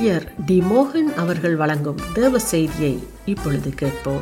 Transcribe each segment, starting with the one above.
ஊழியர் டி மோகன் அவர்கள் வழங்கும் தேவ செய்தியை இப்பொழுது கேட்போம்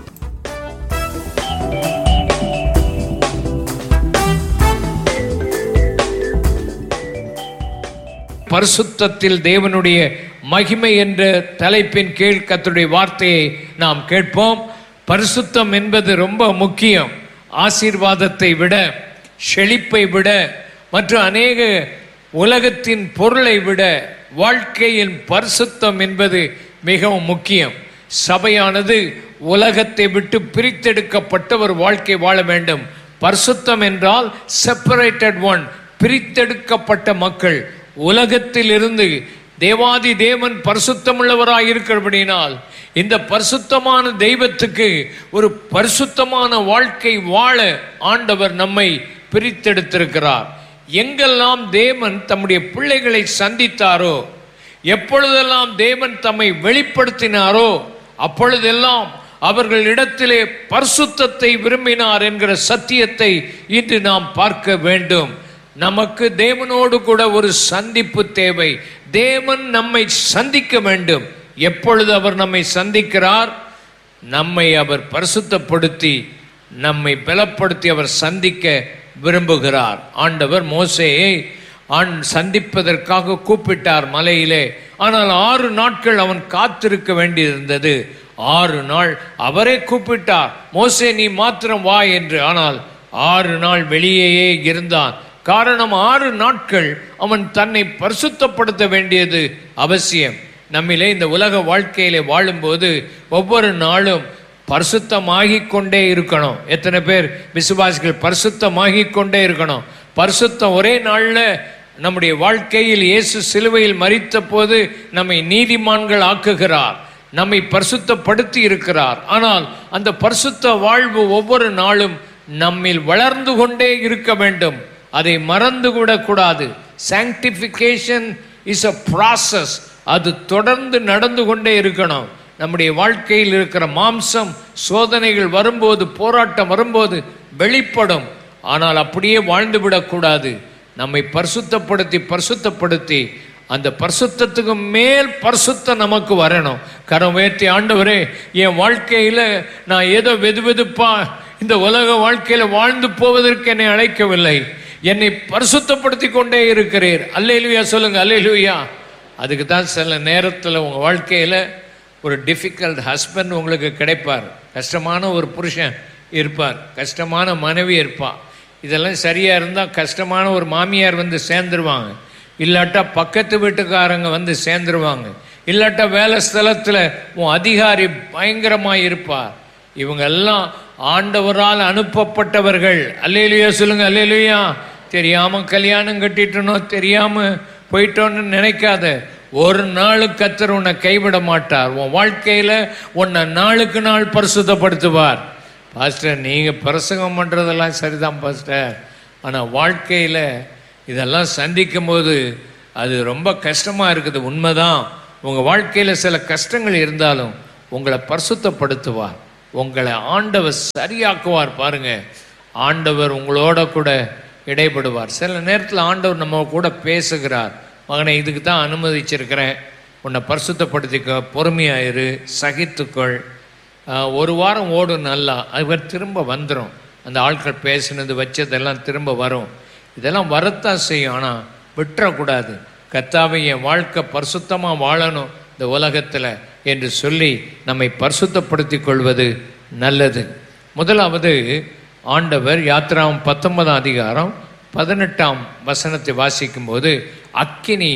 பரிசுத்தத்தில் தேவனுடைய மகிமை என்ற தலைப்பின் கீழ் கர்த்தருடைய வார்த்தையை நாம் கேட்போம் பரிசுத்தம் என்பது ரொம்ப முக்கியம் ஆசீர்வாதத்தை விட செழிப்பை விட மற்றும் அநேக உலகத்தின் பொருளை விட வாழ்க்கையின் பரிசுத்தம் என்பது மிகவும் முக்கியம் சபையானது உலகத்தை விட்டு பிரித்தெடுக்கப்பட்ட ஒரு வாழ்க்கை வாழ வேண்டும் பரிசுத்தம் என்றால் செப்பரேட்டட் ஒன் பிரித்தெடுக்கப்பட்ட மக்கள் உலகத்தில் இருந்து தேவாதி தேவன் பரிசுத்தமுள்ளவராய் இருக்கிறபடினால் இந்த பரிசுத்தமான தெய்வத்துக்கு ஒரு பரிசுத்தமான வாழ்க்கை வாழ ஆண்டவர் நம்மை பிரித்தெடுத்திருக்கிறார் எங்கெல்லாம் தேவன் தம்முடைய பிள்ளைகளை சந்தித்தாரோ எப்பொழுதெல்லாம் தேவன் தம்மை வெளிப்படுத்தினாரோ அப்பொழுதெல்லாம் அவர்கள் இடத்திலே பரிசுத்தத்தை விரும்பினார் என்கிற சத்தியத்தை இன்று நாம் பார்க்க வேண்டும் நமக்கு தேவனோடு கூட ஒரு சந்திப்பு தேவை தேவன் நம்மை சந்திக்க வேண்டும் எப்பொழுது அவர் நம்மை சந்திக்கிறார் நம்மை அவர் பரிசுத்தப்படுத்தி நம்மை பலப்படுத்தி அவர் சந்திக்க விரும்புகிறார் ஆண்டவர் மோசேயை ஆண் சந்திப்பதற்காக கூப்பிட்டார் மலையிலே ஆனால் ஆறு நாட்கள் அவன் காத்திருக்க வேண்டியிருந்தது ஆறு நாள் அவரே கூப்பிட்டார் மோசே நீ மாத்திரம் வா என்று ஆனால் ஆறு நாள் வெளியேயே இருந்தான் காரணம் ஆறு நாட்கள் அவன் தன்னை பரிசுத்தப்படுத்த வேண்டியது அவசியம் நம்மிலே இந்த உலக வாழ்க்கையிலே வாழும்போது ஒவ்வொரு நாளும் பரிசுத்தமாகிக் கொண்டே இருக்கணும் எத்தனை பேர் விசுவாசிகள் பரிசுத்தமாகிக் கொண்டே இருக்கணும் பரிசுத்தம் ஒரே நாளில் நம்முடைய வாழ்க்கையில் இயேசு சிலுவையில் மறித்த போது நம்மை நீதிமான்கள் ஆக்குகிறார் நம்மை பரிசுத்தப்படுத்தி இருக்கிறார் ஆனால் அந்த பரிசுத்த வாழ்வு ஒவ்வொரு நாளும் நம்மில் வளர்ந்து கொண்டே இருக்க வேண்டும் அதை மறந்து விடக்கூடாது சாங்டிஃபிகேஷன் இஸ் அ ப்ராசஸ் அது தொடர்ந்து நடந்து கொண்டே இருக்கணும் நம்முடைய வாழ்க்கையில் இருக்கிற மாம்சம் சோதனைகள் வரும்போது போராட்டம் வரும்போது வெளிப்படும் ஆனால் அப்படியே வாழ்ந்து விடக்கூடாது நம்மை பரிசுத்தப்படுத்தி பரிசுத்தப்படுத்தி அந்த பரிசுத்தத்துக்கு மேல் பரிசுத்தம் நமக்கு வரணும் கரம் உயர்த்தி ஆண்டவரே என் வாழ்க்கையில் நான் ஏதோ வெது வெதுப்பா இந்த உலக வாழ்க்கையில் வாழ்ந்து போவதற்கு என்னை அழைக்கவில்லை என்னை பரிசுத்தப்படுத்தி கொண்டே இருக்கிறீர் அல்லேலுயா சொல்லுங்க அல்லேலுயா அதுக்கு தான் சில நேரத்தில் உங்கள் வாழ்க்கையில் ஒரு டிஃபிகல்ட் ஹஸ்பண்ட் உங்களுக்கு கிடைப்பார் கஷ்டமான ஒரு புருஷன் இருப்பார் கஷ்டமான மனைவி இருப்பாள் இதெல்லாம் சரியாக இருந்தால் கஷ்டமான ஒரு மாமியார் வந்து சேர்ந்துருவாங்க இல்லாட்டா பக்கத்து வீட்டுக்காரங்க வந்து சேர்ந்துருவாங்க இல்லாட்டா வேலை ஸ்தலத்தில் உன் அதிகாரி பயங்கரமாக இருப்பார் இவங்க எல்லாம் ஆண்டவரால் அனுப்பப்பட்டவர்கள் அல்லேலுயா சொல்லுங்க அல்லேலுயா தெரியாமல் கல்யாணம் கட்டிட்டனோ தெரியாமல் போயிட்டோன்னு நினைக்காத ஒரு நாள் கத்தர் உன்னை கைவிட மாட்டார் உன் வாழ்க்கையில் உன்னை நாளுக்கு நாள் பரிசுத்தப்படுத்துவார் பாஸ்டர் நீங்கள் பிரசங்கம் பண்ணுறதெல்லாம் சரிதான் பாஸ்டர் ஆனால் வாழ்க்கையில் இதெல்லாம் சந்திக்கும் போது அது ரொம்ப கஷ்டமாக இருக்குது உண்மைதான் உங்கள் வாழ்க்கையில் சில கஷ்டங்கள் இருந்தாலும் உங்களை பரிசுத்தப்படுத்துவார் உங்களை ஆண்டவர் சரியாக்குவார் பாருங்க ஆண்டவர் உங்களோட கூட இடைப்படுவார் சில நேரத்தில் ஆண்டவர் நம்ம கூட பேசுகிறார் மகனை இதுக்கு தான் அனுமதிச்சிருக்கிறேன் உன்னை பரிசுத்தப்படுத்திக்க பொறுமையாயிரு சகித்துக்கொள் ஆஹ், ஒரு வாரம் ஓடும் நல்லா அதுக்கு திரும்ப வந்துடும் அந்த ஆட்கள் பேசினது வச்சதெல்லாம் திரும்ப வரும் இதெல்லாம் வரத்தான் செய்யும் ஆனால் விட்டுறக்கூடாது கத்தாவை என் வாழ்க்கை பரிசுத்தமாக வாழணும் இந்த உலகத்தில் என்று சொல்லி நம்மை பரிசுத்தப்படுத்தி கொள்வது நல்லது முதலாவது ஆண்டவர் யாத்திராம் பத்தொன்பதாம் அதிகாரம் பதினெட்டாம் வசனத்தை வாசிக்கும்போது அக்கினி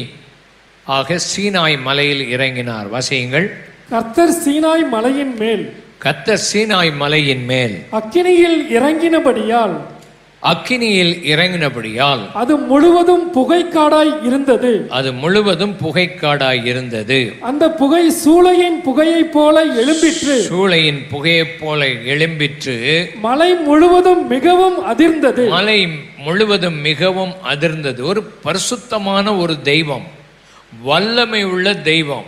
ஆக சீனாய் மலையில் இறங்கினார் வாசியுங்கள் கர்த்தர் சீனாய் மலையின் மேல் கத்த சீனாய் மலையின் மேல் அக்கினியில் இறங்கினபடியால் அக்கினியில் இறங்கினபடியால் அது முழுவதும் புகைக்காடாய் இருந்தது அது முழுவதும் புகைக்காடாய் இருந்தது அந்த புகை சூளையின் புகையைப் போல எழும்பிற்று சூளையின் புகையைப் போல எழும்பிற்று மலை முழுவதும் மிகவும் அதிர்ந்தது மலை முழுவதும் மிகவும் அதிர்ந்தது ஒரு பரிசுத்தமான ஒரு தெய்வம் வல்லமை உள்ள தெய்வம்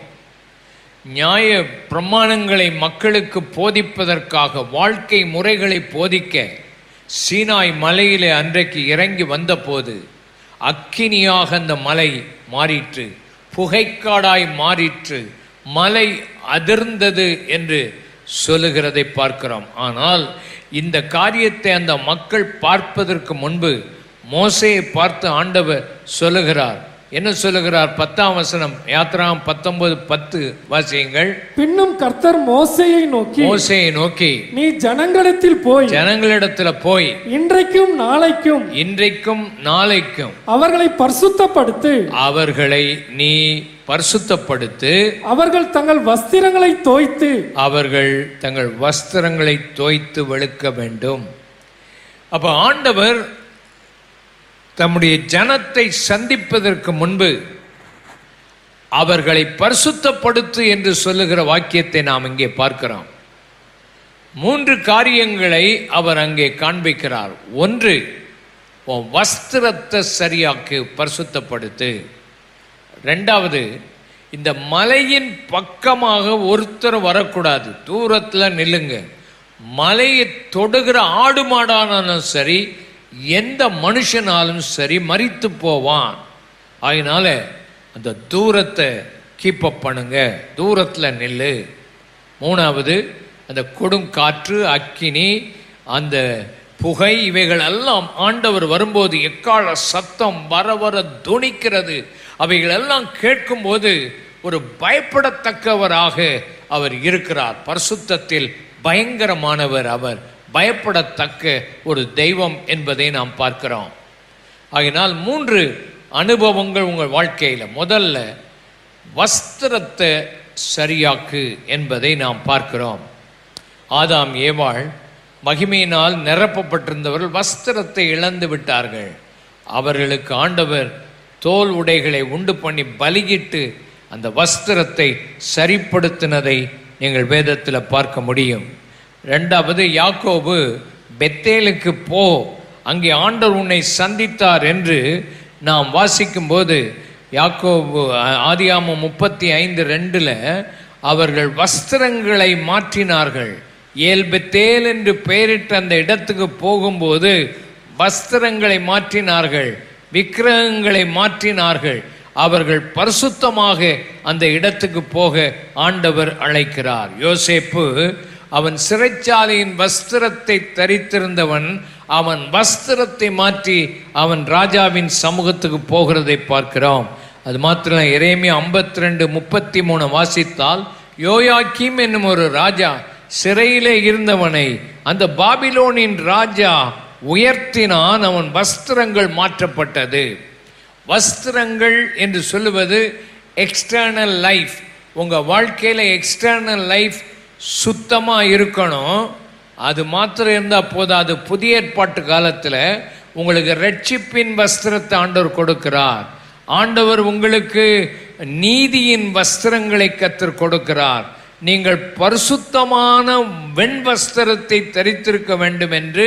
நியாய பிரமாணங்களை மக்களுக்கு போதிப்பதற்காக வாழ்க்கை முறைகளை போதிக்க சீனாய் மலையிலே அன்றைக்கு இறங்கி வந்தபோது அக்கினியாக அந்த மலை மாறிற்று புகைக்காடாய் மாறிற்று மலை அதிர்ந்தது என்று சொல்லுகிறதை பார்க்கிறோம் ஆனால் இந்த காரியத்தை அந்த மக்கள் பார்ப்பதற்கு முன்பு மோசையை பார்த்து ஆண்டவர் சொல்லுகிறார் என்ன சொல்லுகிறார் பத்தாம் வசனம் யாத்ராம் பத்தொன்பது பத்து வாசியுங்கள் பின்னும் கர்த்தர் மோசையை நோக்கி மோசையை நோக்கி நீ ஜனங்களிடத்தில் போய் ஜனங்களிடத்துல போய் இன்றைக்கும் நாளைக்கும் இன்றைக்கும் நாளைக்கும் அவர்களை பரிசுத்தப்படுத்து அவர்களை நீ பரிசுத்தப்படுத்து அவர்கள் தங்கள் வஸ்திரங்களை தோய்த்து அவர்கள் தங்கள் வஸ்திரங்களை தோய்த்து வெளுக்க வேண்டும் அப்ப ஆண்டவர் தம்முடைய ஜனத்தை சந்திப்பதற்கு முன்பு அவர்களை பரிசுத்தப்படுத்து என்று சொல்லுகிற வாக்கியத்தை நாம் இங்கே பார்க்கிறோம் மூன்று காரியங்களை அவர் அங்கே காண்பிக்கிறார் ஒன்று உன் வஸ்திரத்தை சரியாக்கு பரிசுத்தப்படுத்து ரெண்டாவது இந்த மலையின் பக்கமாக ஒருத்தர் வரக்கூடாது தூரத்தில் நில்லுங்க மலையை தொடுகிற ஆடு மாடானாலும் சரி எந்த மனுஷனாலும் சரி மறித்து போவான் அதனால அந்த தூரத்தை கீப் அப் பண்ணுங்க தூரத்தில் நில்லு மூணாவது அந்த கொடும் காற்று அக்கினி அந்த புகை இவைகள் எல்லாம் ஆண்டவர் வரும்போது எக்கால சத்தம் வர வர துணிக்கிறது அவைகள் எல்லாம் கேட்கும்போது ஒரு பயப்படத்தக்கவராக அவர் இருக்கிறார் பரிசுத்தத்தில் பயங்கரமானவர் அவர் பயப்படத்தக்க ஒரு தெய்வம் என்பதை நாம் பார்க்கிறோம் ஆகையினால் மூன்று அனுபவங்கள் உங்கள் வாழ்க்கையில் முதல்ல வஸ்திரத்தை சரியாக்கு என்பதை நாம் பார்க்கிறோம் ஆதாம் ஏவாள் மகிமையினால் நிரப்பப்பட்டிருந்தவர்கள் வஸ்திரத்தை இழந்து விட்டார்கள் அவர்களுக்கு ஆண்டவர் தோல் உடைகளை உண்டு பண்ணி பலியிட்டு அந்த வஸ்திரத்தை சரிப்படுத்தினதை நீங்கள் வேதத்தில் பார்க்க முடியும் ரெண்டாவது யாக்கோபு பெத்தேலுக்கு போ அங்கே ஆண்டவர் உன்னை சந்தித்தார் என்று நாம் வாசிக்கும்போது யாக்கோபு ஆ- ஆதியாமம் முப்பத்தி ஐந்து ரெண்டில் அவர்கள் வஸ்திரங்களை மாற்றினார்கள் ஏல் பெத்தேல் என்று பெயரிட்ட அந்த இடத்துக்கு போகும்போது வஸ்திரங்களை மாற்றினார்கள் விக்கிரகங்களை மாற்றினார்கள் அவர்கள் பரிசுத்தமாக அந்த இடத்துக்கு போக ஆண்டவர் அழைக்கிறார் யோசேப்பு அவன் சிறைச்சாலையின் வஸ்திரத்தை தரித்திருந்தவன் அவன் வஸ்திரத்தை மாற்றி அவன் ராஜாவின் சமூகத்துக்கு போகிறதை பார்க்கிறோம் அது மாத்திரம் எரேமியா ஐம்பத்தி ரெண்டு முப்பத்தி மூணு வாசித்தால் யோயாக்கீம் என்னும் ஒரு ராஜா சிறையிலே இருந்தவனை அந்த பாபிலோனின் ராஜா உயர்த்தினான் அவன் வஸ்திரங்கள் மாற்றப்பட்டது வஸ்திரங்கள் என்று சொல்லுவது எக்ஸ்டர்னல் லைஃப் உங்க வாழ்க்கையில எக்ஸ்டர்னல் லைஃப் சுத்தமா இருக்கணும் அது மாத்திரம் இருந்தால் போதாது புதிய ஏற்பாட்டு காலத்தில் உங்களுக்கு ரட்சிப்பின் வஸ்திரத்தை ஆண்டவர் கொடுக்கிறார் ஆண்டவர் உங்களுக்கு நீதியின் வஸ்திரங்களை கத்தர் கொடுக்கிறார் நீங்கள் பரிசுத்தமான வெண் வஸ்திரத்தை தரித்திருக்க வேண்டும் என்று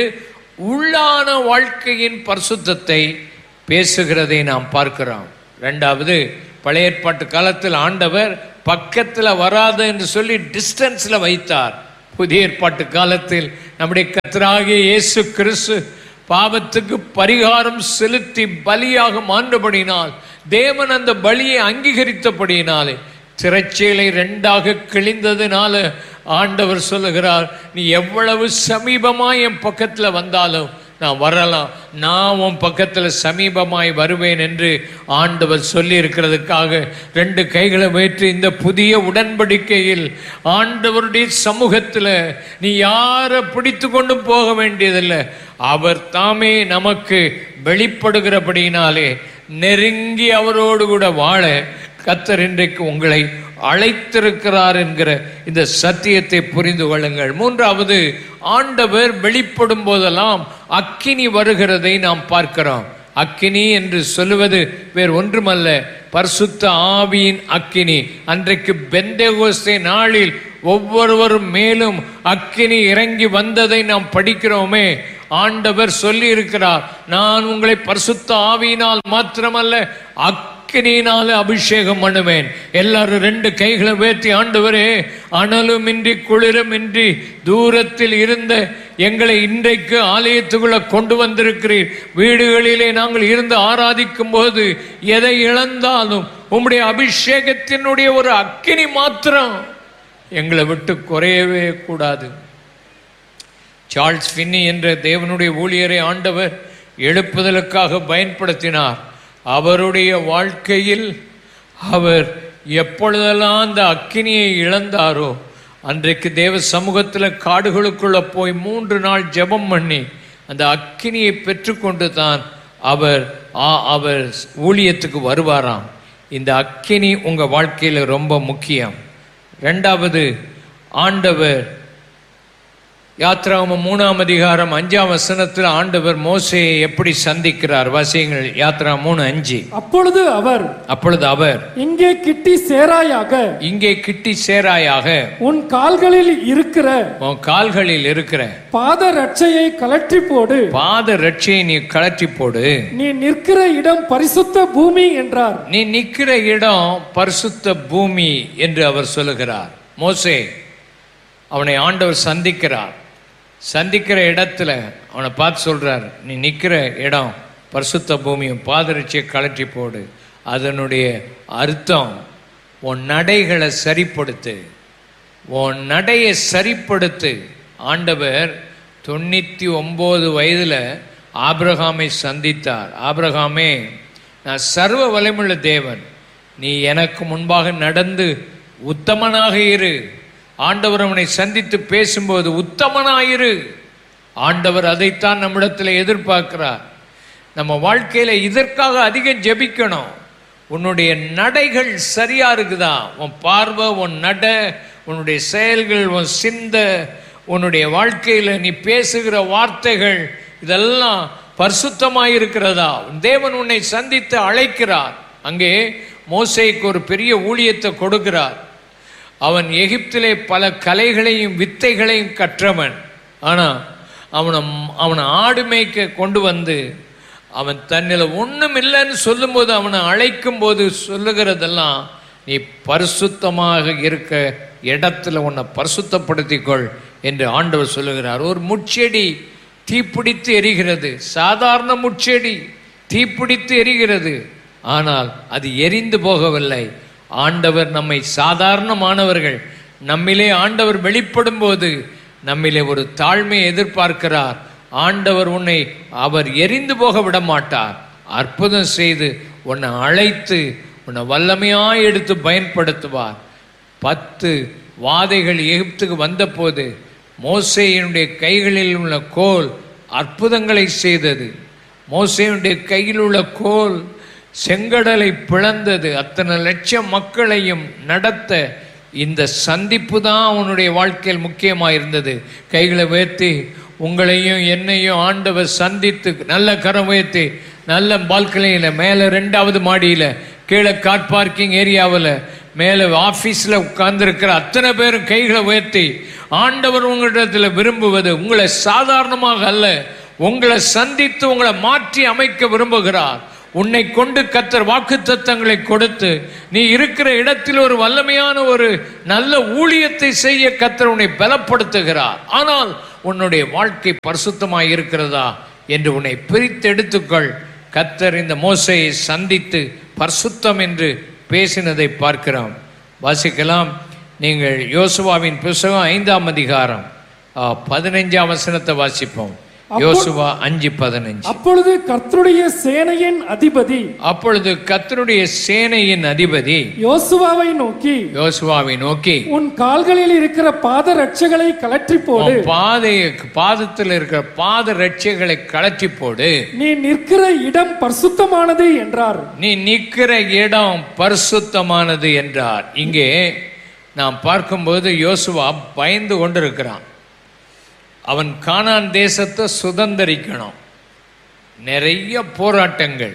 உள்ளான வாழ்க்கையின் பரிசுத்தத்தை பேசுகிறதை நாம் பார்க்கிறோம் ரெண்டாவது பழைய ஏற்பாட்டு காலத்தில் ஆண்டவர் பக்கத்தில் வராது என்று சொல்லி டிஸ்டன்ஸில் வைத்தார் புதிய ஏற்பாட்டு காலத்தில் நம்முடைய கத்தராகிய இயேசு கிறிஸ்து பாவத்துக்கு பரிகாரம் செலுத்தி பலியாக மாண்டபடினால் தேவன் அந்த பலியை அங்கீகரித்தபடியினாலே திரைச்சீலை ரெண்டாக கிழிந்ததுனால ஆண்டவர் சொல்லுகிறார் நீ எவ்வளவு சமீபமா என் பக்கத்துல வந்தாலும் நான் வரலாம் நான் உன் பக்கத்துல சமீபமாய் வருவேன் என்று ஆண்டவர் சொல்லி இருக்கிறதுக்காக ரெண்டு கைகளை வைத்து இந்த புதிய உடன்படிக்கையில் ஆண்டவருடைய சமூகத்துல நீ யாரை பிடித்து கொண்டும் போக வேண்டியதில்லை அவர் தாமே நமக்கு வெளிப்படுகிறபடியினாலே நெருங்கி அவரோடு கூட வாழ கத்தர் இன்றைக்கு உங்களை அழைத்திருக்கிறார் என்கிற இந்த சத்தியத்தை புரிந்து கொள்ளுங்கள் மூன்றாவது ஆண்டவர் வெளிப்படும் போதெல்லாம் அக்கினி வருகிறதை நாம் பார்க்கிறோம் அக்கினி என்று சொல்லுவது வேறு ஒன்றுமல்ல பரிசுத்த ஆவியின் அக்கினி அன்றைக்கு பெந்தேகோஸ்தே நாளில் ஒவ்வொருவரும் மேலும் அக்கினி இறங்கி வந்ததை நாம் படிக்கிறோமே ஆண்டவர் சொல்லி இருக்கிறார் நான் உங்களை பரிசுத்த ஆவியினால் மாத்திரமல்ல அக்கினியினால அபிஷேகம் பண்ணுவேன் எல்லாரும் ரெண்டு கைகளை உயர்த்தி ஆண்டவரே அனலுமின்றி குளிருமின்றி தூரத்தில் இருந்த எங்களை இன்றைக்கு ஆலயத்துக்குள்ள கொண்டு வந்திருக்கிறீர் வீடுகளிலே நாங்கள் இருந்து ஆராதிக்கும் போது எதை இழந்தாலும் உம்முடைய அபிஷேகத்தினுடைய ஒரு அக்கினி மாத்திரம் எங்களை விட்டு குறையவே கூடாது சார்ல்ஸ் ஃபின்னி என்ற தேவனுடைய ஊழியரை ஆண்டவர் எழுப்புதலுக்காக பயன்படுத்தினார் அவருடைய வாழ்க்கையில் அவர் எப்பொழுதெல்லாம் அந்த அக்கினியை இழந்தாரோ அன்றைக்கு தேவ சமூகத்தில் காடுகளுக்குள்ள போய் மூன்று நாள் ஜெபம் பண்ணி அந்த அக்கினியை பெற்றுக்கொண்டு தான் அவர் ஆ- அவர் ஊழியத்துக்கு வருவாராம் இந்த அக்கினி உங்க வாழ்க்கையில ரொம்ப முக்கியம் ரெண்டாவது ஆண்டவர் யாத்ராம மூணாம் அதிகாரம் அஞ்சாம் வசனத்தில் ஆண்டவர் மோசையை எப்படி சந்திக்கிறார் வாசியங்கள் யாத்ரா மூணு அஞ்சு அப்பொழுது அவர் அப்பொழுது அவர் இங்கே கிட்டி சேராயாக இங்கே கிட்டி சேராயாக உன் கால்களில் இருக்கிற உன் கால்களில் இருக்கிற பாத ரட்சையை கலற்றி போடு பாத ரட்சியை நீ கழற்றி போடு நீ நிற்கிற இடம் பரிசுத்த பூமி என்றார் நீ நிற்கிற இடம் பரிசுத்த பூமி என்று அவர் சொல்லுகிறார் மோசே அவனை ஆண்டவர் சந்திக்கிறார் சந்திக்கிற இடத்துல அவனை பார்த்து சொல்றார் நீ நிற்கிற இடம் பரிசுத்த பூமியும் பாதரட்சியை கழற்றி போடு அதனுடைய அர்த்தம் உன் நடைகளை சரிப்படுத்து உன் நடையை சரிப்படுத்து ஆண்டவர் தொண்ணூற்றி ஒம்பது வயதில் ஆபிரகாமை சந்தித்தார் ஆபிரகாமே நான் சர்வ வலிமுள்ள தேவன் நீ எனக்கு முன்பாக நடந்து உத்தமனாக இரு ஆண்டவர் அவனை சந்தித்து பேசும்போது உத்தமனாயிரு ஆண்டவர் அதைத்தான் நம்மிடத்தில் எதிர்பார்க்கிறார் நம்ம வாழ்க்கையில இதற்காக அதிகம் ஜெபிக்கணும் உன்னுடைய நடைகள் சரியா இருக்குதா உன் பார்வை உன் நட உன்னுடைய செயல்கள் உன் சிந்த உன்னுடைய வாழ்க்கையில நீ பேசுகிற வார்த்தைகள் இதெல்லாம் பரிசுத்தமாய் இருக்கிறதா தேவன் உன்னை சந்தித்து அழைக்கிறார் அங்கே மோசேக்கு ஒரு பெரிய ஊழியத்தை கொடுக்கிறார் அவன் எகிப்திலே பல கலைகளையும் வித்தைகளையும் கற்றவன் ஆனா அவனை அவனை ஆடு மேய்க்க கொண்டு வந்து அவன் தன்னில் ஒண்ணும் இல்லைன்னு சொல்லும்போது அவனை அழைக்கும் போது சொல்லுகிறதெல்லாம் நீ பரிசுத்தமாக இருக்க இடத்துல உன்னை பரிசுத்தப்படுத்திக்கொள் என்று ஆண்டவர் சொல்லுகிறார் ஒரு முட்செடி தீப்பிடித்து எரிகிறது சாதாரண முட்செடி தீப்பிடித்து எரிகிறது ஆனால் அது எரிந்து போகவில்லை ஆண்டவர் நம்மை சாதாரணமானவர்கள் நம்மிலே ஆண்டவர் வெளிப்படும் போது நம்மிலே ஒரு தாழ்மையை எதிர்பார்க்கிறார் ஆண்டவர் உன்னை அவர் எரிந்து போக விட மாட்டார் அற்புதம் செய்து உன்னை அழைத்து உன்னை வல்லமையாய் எடுத்து பயன்படுத்துவார் பத்து வாதைகள் எகிப்துக்கு வந்தபோது மோசேயினுடைய கைகளில் உள்ள கோல் அற்புதங்களை செய்தது மோசேயுடைய கையில் உள்ள கோல் செங்கடலை பிளந்தது அத்தனை லட்சம் மக்களையும் நடத்த இந்த சந்திப்பு தான் அவனுடைய வாழ்க்கையில் முக்கியமாக இருந்தது கைகளை உயர்த்தி உங்களையும் என்னையும் ஆண்டவர் சந்தித்து நல்ல கரம் உயர்த்தி நல்ல பால்கனியில் மேலே ரெண்டாவது மாடியில் கீழே கார் பார்க்கிங் ஏரியாவில் மேலே ஆஃபீஸில் உட்கார்ந்துருக்கிற அத்தனை பேரும் கைகளை உயர்த்தி ஆண்டவர் உங்களிடத்தில் விரும்புவது உங்களை சாதாரணமாக அல்ல உங்களை சந்தித்து உங்களை மாற்றி அமைக்க விரும்புகிறார் உன்னை கொண்டு கத்தர் வாக்குத்தத்தங்களை கொடுத்து நீ இருக்கிற இடத்தில் ஒரு வல்லமையான ஒரு நல்ல ஊழியத்தை செய்ய கத்தர் உன்னை பலப்படுத்துகிறார் ஆனால் உன்னுடைய வாழ்க்கை பரிசுத்தமாய் இருக்கிறதா என்று உன்னை பிரித்து எடுத்துக்கொள் கத்தர் இந்த மோசையை சந்தித்து பரிசுத்தம் என்று பேசினதை பார்க்கிறோம் வாசிக்கலாம் நீங்கள் யோசுவாவின் புஸ்தகம் ஐந்தாம் அதிகாரம் ஆ, பதினைஞ்சாம் வசனத்தை வாசிப்போம் யோசுவா அஞ்சு பதினஞ்சு அப்பொழுது கர்த்தருடைய சேனையின் அதிபதி அப்பொழுது கத்தருடைய சேனையின் அதிபதி யோசுவாவை நோக்கி யோசுவாவை நோக்கி உன் கால்களில் இருக்கிற பாத ரட்சைகளை கலற்றி போடு உன் பாதையை பாதத்தில் இருக்கிற பாத ரட்சைகளை கழற்றி போடு நீ நிற்கிற இடம் பரிசுத்தமானது என்றார் நீ நிற்கிற இடம் பரிசுத்தமானது என்றார் இங்கே நாம் பார்க்கும்போது யோசுவா பயந்து கொண்டிருக்கிறான் அவன் கானான் தேசத்தை சுதந்தரிக்கணும் நிறைய போராட்டங்கள்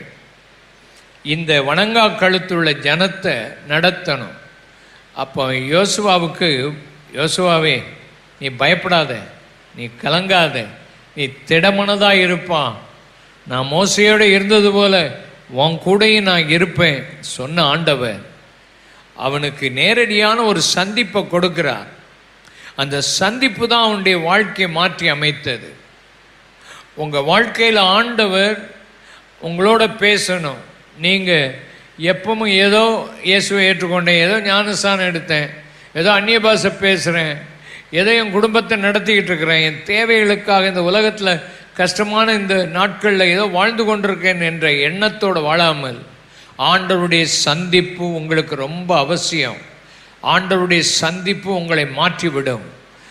இந்த வணங்கா கழுத்துள்ள ஜனத்தை நடத்தணும் அப்போ யோசுவாவுக்கு யோசுவாவே நீ பயப்படாத நீ கலங்காத நீ திடமனதா இருப்பான் நான் மோசையோடு இருந்தது போல உன் கூடயும் நான் இருப்பேன் சொன்ன ஆண்டவர் அவனுக்கு நேரடியான ஒரு சந்திப்பை கொடுக்கிறார் அந்த சந்திப்பு தான் அவனுடைய வாழ்க்கையை மாற்றி அமைத்தது உங்கள் வாழ்க்கையில் ஆண்டவர் உங்களோட பேசணும் நீங்கள் எப்பவும் ஏதோ இயேசுவை ஏற்றுக்கொண்டேன் ஏதோ ஞானஸ்தானம் எடுத்தேன் ஏதோ அந்நிய பாஷை பேசுகிறேன் ஏதோ என் குடும்பத்தை நடத்திக்கிட்டு இருக்கிறேன் என் தேவைகளுக்காக இந்த உலகத்தில் கஷ்டமான இந்த நாட்களில் ஏதோ வாழ்ந்து கொண்டிருக்கேன் என்ற எண்ணத்தோடு வாழாமல் ஆண்டவருடைய சந்திப்பு உங்களுக்கு ரொம்ப அவசியம் ஆண்டவருடைய சந்திப்பு உங்களை மாற்றிவிடும்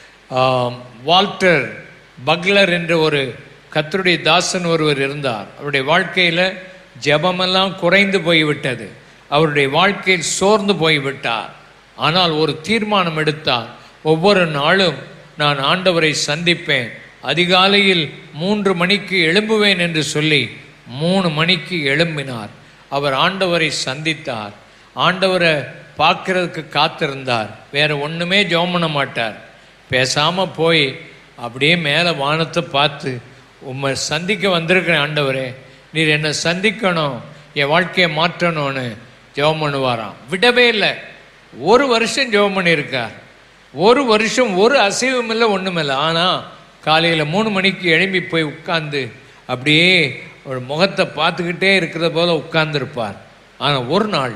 ஆம், வால்டர் பக்லர் என்ற ஒரு கத்தருடைய தாசன் ஒருவர் இருந்தார் அவருடைய வாழ்க்கையில் ஜெபமெல்லாம் குறைந்து போய்விட்டது அவருடைய வாழ்க்கையில் சோர்ந்து போய்விட்டார் ஆனால் ஒரு தீர்மானம் எடுத்தார் ஒவ்வொரு நாளும் நான் ஆண்டவரை சந்திப்பேன் அதிகாலையில் மூன்று மணிக்கு எழும்புவேன் என்று சொல்லி மூணு மணிக்கு எழும்பினார் அவர் ஆண்டவரை சந்தித்தார் ஆண்டவரை பார்க்கறதுக்கு காத்திருந்தார் வேற ஒண்ணுமே ஜெபம் பண்ண மாட்டார் பேசாம போய் அப்படியே மேலே வானத்தை பார்த்து உம்மை சந்திக்க வந்திருக்கிறேன் ஆண்டவரே நீர் என்னை சந்திக்கணும் என் வாழ்க்கையை மாற்றணும்னு ஜெபம் பண்ணுவாராம் விடவே இல்லை ஒரு வருஷம் ஜெபம் பண்ணியிருக்கார் ஒரு வருஷம் ஒரு அசைவும் இல்லை ஒன்றும் இல்லை ஆனால் காலையில் மூணு மணிக்கு எழும்பி போய் உட்கார்ந்து அப்படியே ஒரு முகத்தை பார்த்துக்கிட்டே இருக்கிற போல உட்கார்ந்துருப்பார் ஆனால் ஒரு நாள்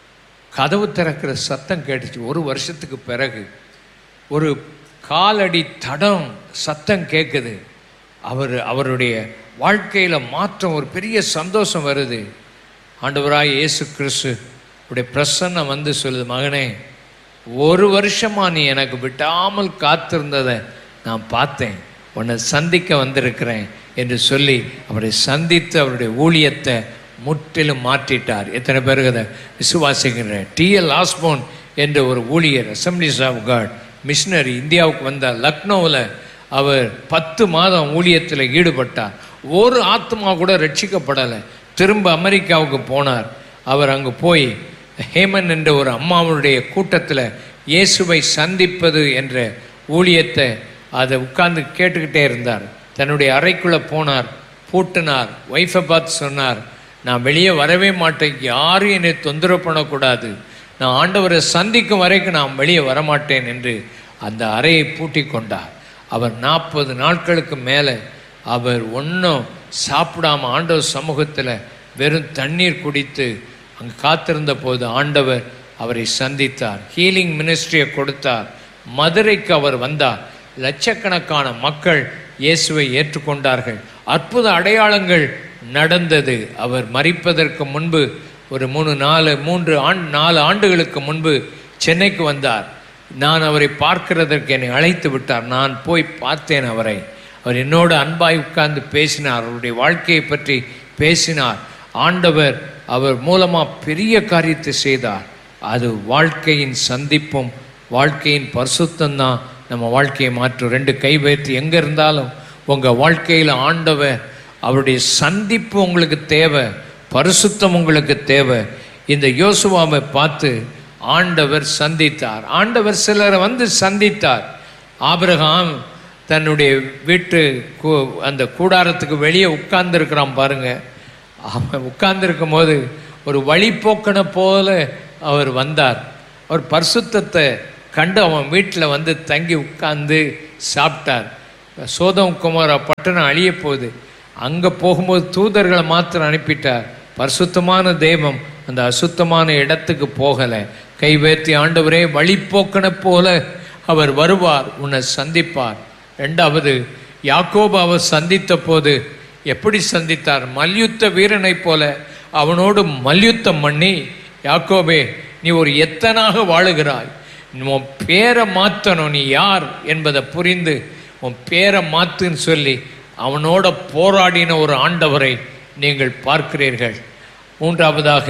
கதவு திறக்கிற சத்தம் கேட்டுச்சு ஒரு வருஷத்துக்கு பிறகு ஒரு காலடி தடம் சத்தம் கேட்குது அவர் அவருடைய வாழ்க்கையில் மாற்றம் ஒரு பெரிய சந்தோஷம் வருது ஆண்டவராய் இயேசு கிறிஸ்து உடைய பிரசன்னம் வந்து சொல்லுது மகனே ஒரு வருஷமா நீ எனக்கு விட்டாமல் காத்திருந்ததை நான் பார்த்தேன் உன்னை சந்திக்க வந்திருக்கிறேன் என்று சொல்லி அவரை சந்தித்து அவருடைய ஊழியத்தை முற்றிலும் மாற்றிட்டார் எத்தனை பேருக்கு அதை விசுவாசிக்கிறேன் டிஎல் ஆஸ்போன் என்ற ஒரு ஊழியர் அசம்பிளிஸ் ஆஃப் காட் மிஷினரி இந்தியாவுக்கு வந்தார் லக்னோவில் அவர் பத்து மாதம் ஊழியத்தில் ஈடுபட்டார் ஒரு ஆத்மா கூட ரட்சிக்கப்படலை திரும்ப அமெரிக்காவுக்கு போனார் அவர் அங்கே போய் ஹேமன் என்ற ஒரு அம்மாவுடைய கூட்டத்தில் இயேசுவை சந்திப்பது என்ற ஊழியத்தை அதை உட்கார்ந்து கேட்டுக்கிட்டே இருந்தார் தன்னுடைய அறைக்குள்ளே போனார் பூட்டினார் ஒய்ஃபை பார்த்து சொன்னார் நான் வெளியே வரவே மாட்டேன் யாரும் என்னை தொந்தரவு பண்ணக்கூடாது நான் ஆண்டவரை சந்திக்கும் வரைக்கும் நான் வெளியே வரமாட்டேன் என்று அந்த அறையை பூட்டி கொண்டார் அவர் நாற்பது நாட்களுக்கு மேலே அவர் ஒன்றும் சாப்பிடாம ஆண்டவர் சமூகத்தில் வெறும் தண்ணீர் குடித்து அங்கே காத்திருந்த போது ஆண்டவர் அவரை சந்தித்தார் ஹீலிங் மினிஸ்ட்ரியை கொடுத்தார் மதுரைக்கு அவர் வந்தார் லட்சக்கணக்கான மக்கள் இயேசுவை ஏற்றுக்கொண்டார்கள் அற்புத அடையாளங்கள் நடந்தது அவர் மறிப்பதற்கு முன்பு ஒரு மூணு நாலு மூன்று ஆண்டு நாலு ஆண்டுகளுக்கு முன்பு சென்னைக்கு வந்தார் நான் அவரை பார்க்கிறதற்கு என்னை அழைத்து விட்டார் நான் போய் பார்த்தேன் அவரை அவர் என்னோடு அன்பாய் உட்கார்ந்து பேசினார் அவருடைய வாழ்க்கையை பற்றி பேசினார் ஆண்டவர் அவர் மூலமா பெரிய காரியத்தை செய்தார் அது வாழ்க்கையின் சந்திப்பும் வாழ்க்கையின் பரிசுத்தம் தான் நம்ம வாழ்க்கையை மாற்றும் ரெண்டு கை வைத்து எங்க இருந்தாலும் உங்க வாழ்க்கையில் ஆண்டவர் அவருடைய சந்திப்பு உங்களுக்கு தேவை பரிசுத்தம் உங்களுக்கு தேவை இந்த யோசுவாவை பார்த்து ஆண்டவர் சந்தித்தார் ஆண்டவர் சிலரை வந்து சந்தித்தார் ஆபிரகாம் தன்னுடைய வீட்டு கூ- அந்த கூடாரத்துக்கு வெளியே உட்கார்ந்துருக்கிறான் பாருங்க அவன் உட்கார்ந்துருக்கும் போது ஒரு வழிப்போக்கனை போல அவர் வந்தார் அவர் பரிசுத்தத்தை கண்டு அவன் வீட்டில் வந்து தங்கி உட்கார்ந்து சாப்பிட்டார் சோதம் குமார பட்டணம் அழிய போகுது அங்கே போகும்போது தூதர்களை மாத்திரம் அனுப்பிட்டார் பரிசுத்தமான தெய்வம் அந்த அசுத்தமான இடத்துக்கு போகலை கை வேத்தி ஆண்டவரே வழிப்போக்கனை போல அவர் வருவார் உன்னை சந்திப்பார் ரெண்டாவது யாக்கோபு அவர் சந்தித்த போது எப்படி சந்தித்தார் மல்யுத்த வீரனைப் போல அவனோடு மல்யுத்தம் பண்ணி யாக்கோபே நீ ஒரு எத்தனாக வாழுகிறாய் உன் பேரை மாற்றணும் நீ யார் என்பதை புரிந்து உன் பேரை மாத்துன்னு சொல்லி அவனோட போராடின ஒரு ஆண்டவரை நீங்கள் பார்க்கிறீர்கள் மூன்றாவதாக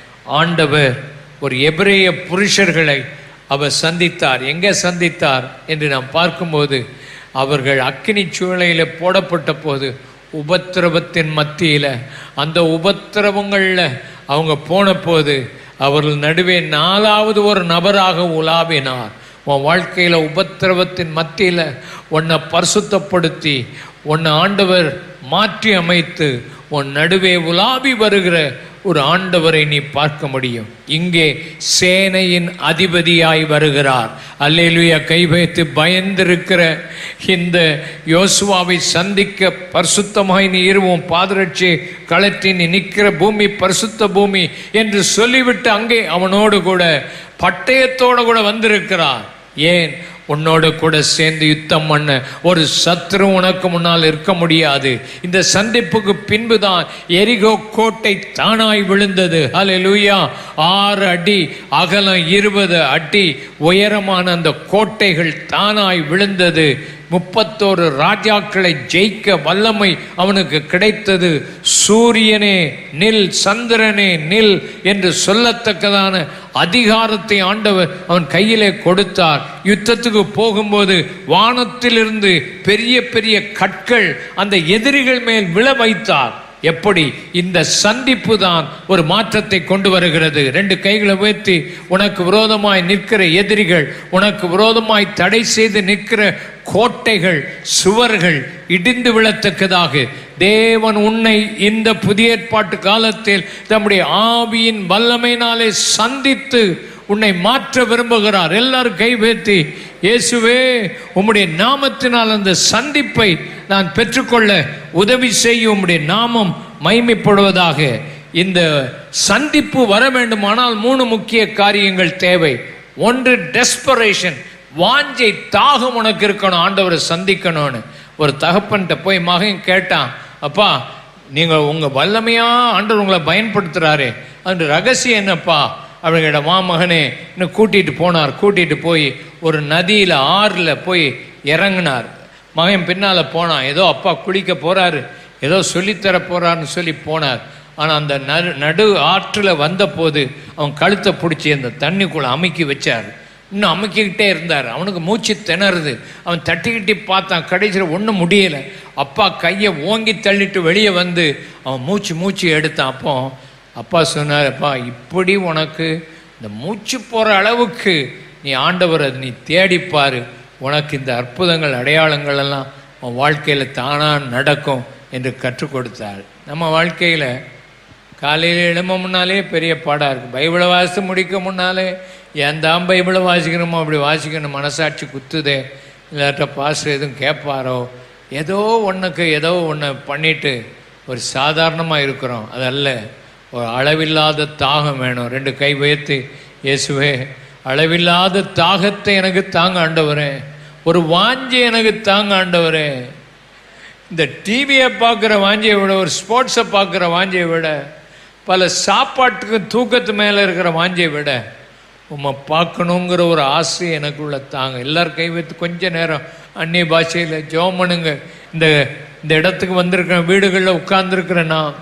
ஆண்டவர் ஒரு எபிரேய புருஷர்களை அவர் சந்தித்தார் எங்கே சந்தித்தார் என்று நாம் பார்க்கும்போது அவர்கள் அக்கினி சூளையில் போடப்பட்ட போது உபத்திரவத்தின் மத்தியில் அந்த உபத்திரவங்களில் அவங்க போன போது அவர்கள் நடுவே நாலாவது ஒரு நபராக உலாவினார் உன் வாழ்க்கையில் உபத்திரவத்தின் மத்தியில் உன்னை பரிசுத்தப்படுத்தி உன்னை ஆண்டவர் மாற்றி அமைத்து உன் நடுவே உலாவி வருகிற ஒரு ஆண்டவரை நீ பார்க்க முடியும் இங்கே சேனையின் அதிபதியாய் வருகிறார் அல்லேலுயா கை வைத்து பயந்திருக்கிற இந்த யோசுவாவை சந்திக்க பரிசுத்தமாய் நீ இருவோம் பாதரட்சி களற்றி நீ நிற்கிற பூமி பரிசுத்த பூமி என்று சொல்லிவிட்டு அங்கே அவனோடு கூட பட்டயத்தோடு கூட வந்திருக்கிறார் ஏன் உன்னோடு கூட சேர்ந்து யுத்தம் பண்ண ஒரு சத்ரு உனக்கு முன்னால் இருக்க முடியாது இந்த சந்திப்புக்கு பின்புதான் எரிகோ கோட்டை தானாய் விழுந்தது ஹalleluya ஆறு அடி அகலம் இருபது அடி உயரமான அந்த கோட்டைகள் தானாய் விழுந்தது முப்பத்தோரு ராஜாக்களை ஜெயிக்க வல்லமை அவனுக்கு கிடைத்தது சூரியனே நில் சந்திரனே நில் என்று சொல்லத்தக்கதான அதிகாரத்தை ஆண்டவர் அவன் கையிலே கொடுத்தார் யுத்தத்துக்கு போகும்போது வானத்திலிருந்து பெரிய பெரிய கற்கள் அந்த எதிரிகள் மேல் விழ வைத்தார் எப்படி இந்த சந்திப்பு தான் ஒரு மாற்றத்தை கொண்டு வருகிறது ரெண்டு கைகளை உயர்த்தி உனக்கு விரோதமாய் நிற்கிற எதிரிகள் உனக்கு விரோதமாய் தடை செய்து நிற்கிற கோட்டைகள் சுவர்கள் இடிந்து விழத்தக்கதாக தேவன் உன்னை இந்த புதிய ஏற்பாட்டு காலத்தில் தம்முடைய ஆவியின் வல்லமையினாலே சந்தித்து உன்னை மாற்ற விரும்புகிறார் எல்லாரும் கைவேத்தி இயேசுவே உம்முடைய நாமத்தினால் அந்த சந்திப்பை நான் பெற்றுக்கொள்ள உதவி செய்யும் உம்முடைய நாமம் மைமைப்படுவதாக இந்த சந்திப்பு வர வேண்டுமானால் மூணு முக்கிய காரியங்கள் தேவை ஒன்று டெஸ்பரேஷன் வாஞ்சை தாகம் உனக்கு இருக்கணும் ஆண்டவரை சந்திக்கணும்னு ஒரு தகப்பன்கிட்ட போய் மகன் கேட்டான் அப்பா நீங்கள் உங்கள் வல்லமையா ஆண்டவர் உங்களை பயன்படுத்துகிறாரே அந்த ரகசியம் என்னப்பா அப்படிங்கிற மாமகனே இன்னும் கூட்டிகிட்டு போனார் கூட்டிகிட்டு போய் ஒரு நதியில் ஆறில் போய் இறங்கினார் மகன் பின்னால் போனான் ஏதோ அப்பா குளிக்க போகிறாரு ஏதோ சொல்லித்தர போகிறாருன்னு சொல்லி போனார் ஆனால் அந்த நடு நடு ஆற்றில் வந்தபோது அவன் கழுத்தை பிடிச்சி அந்த தண்ணிக்குள்ளே அமுக்கி வச்சார் இன்னும் அமுக்கிக்கிட்டே இருந்தார் அவனுக்கு மூச்சு திணறுது அவன் தட்டிக்கிட்டி பார்த்தான் கடைசியில் ஒன்றும் முடியலை அப்பா கையை ஓங்கி தள்ளிட்டு வெளியே வந்து அவன் மூச்சு மூச்சு எடுத்தான் அப்போ அப்பா சொன்னார் அப்பா இப்படி உனக்கு இந்த மூச்சு போகிற அளவுக்கு நீ ஆண்டவரை நீ தேடிப்பாரு உனக்கு இந்த அற்புதங்கள் அடையாளங்கள் எல்லாம் உன் வாழ்க்கையில் தானாக நடக்கும் என்று கற்றுக் கொடுத்தார் நம்ம வாழ்க்கையில் காலையில் எழும்ப முன்னாலே பெரிய பாடாக இருக்குது பைபிளை வாசித்து முடிக்க முன்னாலே ஏன் தான் பைபிளை வாசிக்கணுமோ அப்படி வாசிக்கணும் மனசாட்சி குத்துதே இல்லாட்ட பாஸ்டர் எதுவும் கேட்பாரோ ஏதோ ஒன்றுக்கு ஏதோ ஒன்று பண்ணிட்டு ஒரு சாதாரணமாக இருக்கிறோம் அதல்ல ஒரு அளவில்லாத தாகம் வேணும் ரெண்டு கை உயர்த்தி இயேசுவே அளவில்லாத தாகத்தை எனக்கு தாங்க ஆண்டவரே ஒரு வாஞ்சி எனக்கு தாங்க ஆண்டவரே இந்த டிவியை பார்க்குற வாஞ்சியை விட ஒரு ஸ்போர்ட்ஸை பார்க்குற வாஞ்சியை விட பல சாப்பாட்டுக்கு தூக்கத்து மேலே இருக்கிற வாஞ்சியை விட உம்மை பார்க்கணுங்கிற ஒரு ஆசை எனக்குள்ள தாங்க எல்லாரும் கை வைத்து கொஞ்ச நேரம் அந்நிய பாஷையில் ஜெபம் பண்ணுங்க இந்த இந்த இடத்துக்கு வந்திருக்கிற வீடுகளில் உட்கார்ந்துருக்கிற நான்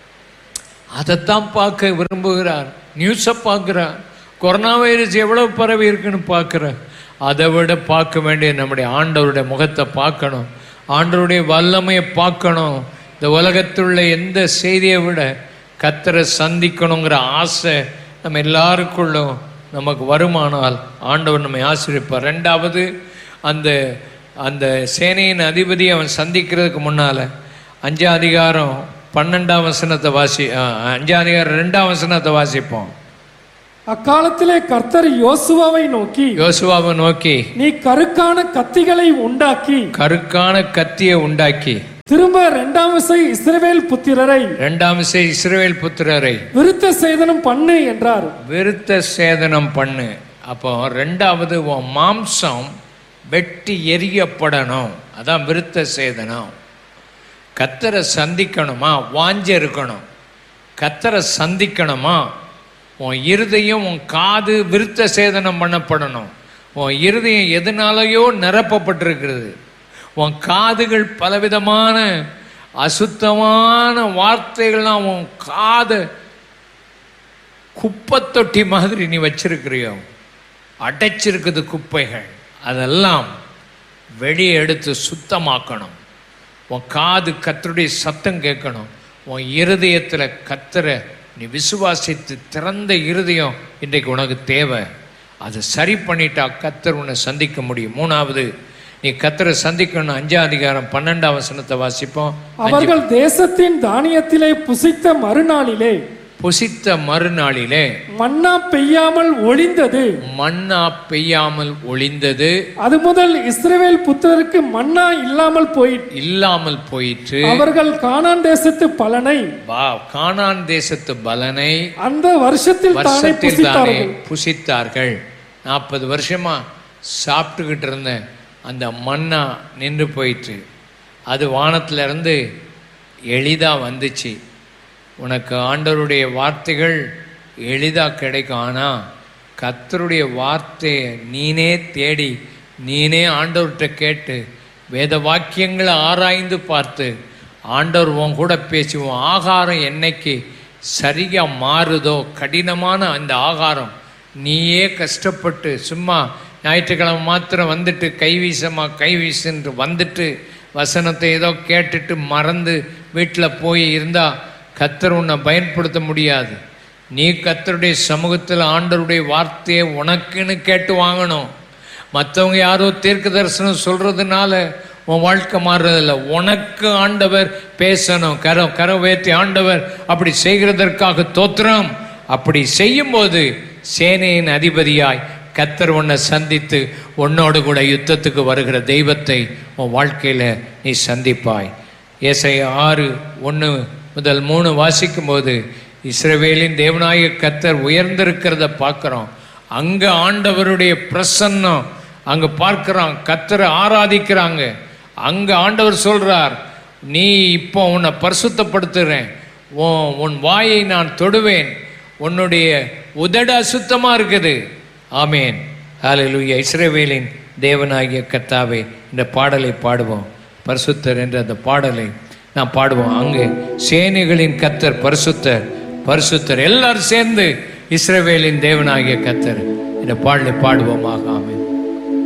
அதைத்தான் பார்க்க விரும்புகிறார் நியூஸை பார்க்குறார் கொரோனா வைரஸ் எவ்வளோ பரவி இருக்குன்னு பார்க்குறேன் அதை விட பார்க்க வேண்டிய நம்முடைய ஆண்டவருடைய முகத்தை பார்க்கணும் ஆண்டவருடைய வல்லமையை பார்க்கணும் இந்த உலகத்துள்ள எந்த செய்தியை விட கத்தரை சந்திக்கணுங்கிற ஆசை நம்ம எல்லாருக்குள்ளும் நமக்கு வருமானால் ஆண்டவர் நம்மை ஆசிரிப்பார் ரெண்டாவது அந்த அந்த சேனையின் அதிபதி அவன் சந்திக்கிறதுக்கு முன்னால் அஞ்சாம் அதிகாரம் பன்னெண்டாம் வசனத்தை வாசி ஆ, அஞ்சாம் அதிகாரம் ரெண்டாம் வசனத்தை வாசிப்போம் அக்காலத்திலே கர்த்தர் யோசுவாவை நோக்கி யோசுவாவை நோக்கி நீ கருக்கான கத்திகளை உண்டாக்கி கருக்கான கத்தியை உண்டாக்கி திரும்ப இரண்டாம் விசை இஸ்ரவேல் புத்திரரை ரெண்டாம் விசை இஸ்ரவேல் புத்திரரை விருத்த சேதனம் பண்ணு என்றார் விருத்த சேதனம் பண்ணு அப்போ ரெண்டாவது உன் மாம்சம் வெட்டி எரியப்படணும் அதான் விருத்த சேதனம் கத்தரை சந்திக்கணுமா வாஞ்ச இருக்கணும் கத்தரை சந்திக்கணுமா உன் இருதயம் உன் காது விருத்த சேதனம் பண்ணப்படணும் உன் இருதயம் எதனாலேயோ நிரப்பப்பட்டிருக்கிறது உன் காதுகள் பலவிதமான அசுத்தமான வார்த்தைகள்லாம் உன் காதை குப்பத்தொட்டி மாதிரி நீ வச்சிருக்கிறியோ அடைச்சிருக்குது குப்பைகள் அதெல்லாம் வெளியே எடுத்து சுத்தமாக்கணும் உன் காது கத்தருடைய சத்தம் கேட்கணும் உன் இருதயத்தில் கத்தரை நீ விசுவாசித்து திறந்த இருதயம் இன்றைக்கு உனக்கு தேவை அதை சரி பண்ணிட்டா கத்தர் உன்னை சந்திக்க முடியும் மூணாவது நீ கத்தரை சந்திக்கணும் அஞ்சாம் அதிகாரம் பன்னெண்டாம் வசனத்தை வாசிப்போம் அவர்கள் தேசத்தின் தானியத்திலே புசித்த மறுநாளிலே புசித்த மறுநாளிலே மன்னா பெய்யாமல் ஒளிந்தது மன்னா பெய்யாமல் ஒளிந்தது அது முதல் இஸ்ரவேல் புத்திரருக்கு மன்னா இல்லாமல் போயிற்று இல்லாமல் போயிற்று அவர்கள் கானான் தேசத்து பலனை வா கானான் தேசத்து பலனை அந்த வருஷத்தில் தானே வருஷத்தில் தானே புசித்தார்கள் புசித்தார்கள் நாற்பது வருஷமா சாப்பிட்டுக்கிட்டு இருந்த அந்த மன்னா நின்று போயிற்று அது வானத்துல இருந்து எளிதா வந்துச்சு உனக்கு ஆண்டவருடைய வார்த்தைகள் எளிதா கிடைக்கும் ஆனா கர்த்தருடைய வார்த்தையை நீனே தேடி நீனே ஆண்டவர்கிட்ட கேட்டு வேத வாக்கியங்களை ஆராய்ந்து பார்த்து ஆண்டவர் உன் கூட பேசி உன் ஆகாரம் என்னைக்கு சரியா மாறுதோ கடினமான அந்த ஆகாரம் நீயே கஷ்டப்பட்டு சும்மா ஞாயிற்றுக்கிழமை மாத்திரம் வந்துட்டு கைவீசமா கைவீசுன்று வந்துட்டு வசனத்தை ஏதோ கேட்டுட்டு மறந்து வீட்டில் போய் இருந்தா கத்தர் உன்னை பயன்படுத்த முடியாது நீ கத்தருடைய சமூகத்தில் ஆண்டவருடைய வார்த்தையை உனக்குன்னு கேட்டு வாங்கணும் மற்றவங்க யாரோ தீர்க்க தரிசனம் சொல்றதுனால உன் வாழ்க்கை மாறுறதில்ல உனக்கு ஆண்டவர் பேசணும் கரம் கரம் வேத்தி ஆண்டவர் அப்படி செய்கிறதற்காக தோத்திரம் அப்படி செய்யும்போது சேனையின் அதிபதியாய் கத்தர் உன்னை சந்தித்து உன்னோடு கூட யுத்தத்துக்கு வருகிற தெய்வத்தை உன் வாழ்க்கையில நீ சந்திப்பாய் ஏசை ஆறு ஒன்று முதல் மூணு வாசிக்கும்போது இஸ்ரவேலின் தேவனாய கத்தர் உயர்ந்திருக்கிறத பார்க்குறோம் அங்க ஆண்டவருடைய பிரசன்னம் அங்க பார்க்கிறோம் கத்தரை ஆராதிக்கிறாங்க அங்க ஆண்டவர் சொல்றார் நீ இப்போ உன்னை பரிசுத்தப்படுத்துறேன் உன் உன் வாயை நான் தொடுவேன் உன்னுடைய உதடு அசுத்தமா இருக்குது ஆமேன் ஹalleluya இஸ்ரவேலின் தேவனாகிய கர்த்தாவே இந்த பாடலை பாடுவோம் பரிசுத்தர் என்ற அந்த பாடலை நான் பாடுவோம் அங்கே சேனைகளின் கத்தர் பரிசுத்தர் பரிசுத்தர் எல்லாரும் சேர்ந்து இஸ்ரவேலின் தேவனாகிய கத்தர் இந்த பாடலை பாடுவோமாக ஆமென்